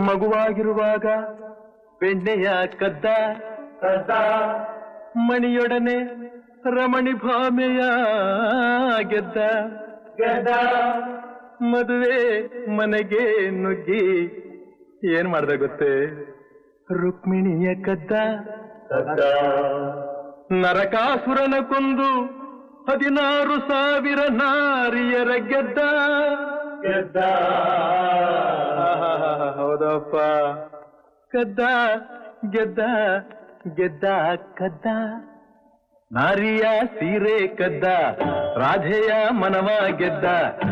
ಮಗುವಾಗಿರುವಾಗ ಬೆಣ್ಣೆಯ ಕದ್ದ ಮಣಿಯೊಡನೆ ರಮಣಿ ಭಾಮೆಯ ಗೆದ್ದ ಮದುವೆ ಮನೆಗೆ ನುಗ್ಗಿ ಏನ್ ಮಾಡ್ದ ಗೊತ್ತೇ ರುಕ್ಮಿಣಿಯ ಕದ್ದ ನರಕಾಸುರನ ಕೊಂದು ಹದಿನಾರು ಸಾವಿರ ನಾರಿಯರ ಗೆದ್ದ ಹೌದಪ್ಪ ಕದ್ದ ಗೆದ್ದ ಗೆದ್ದ ಕದ್ದ ನಾರಿಯ ಸೀರೆ ಕದ್ದ ರಾಧೆಯ ಮನವ ಗೆದ್ದ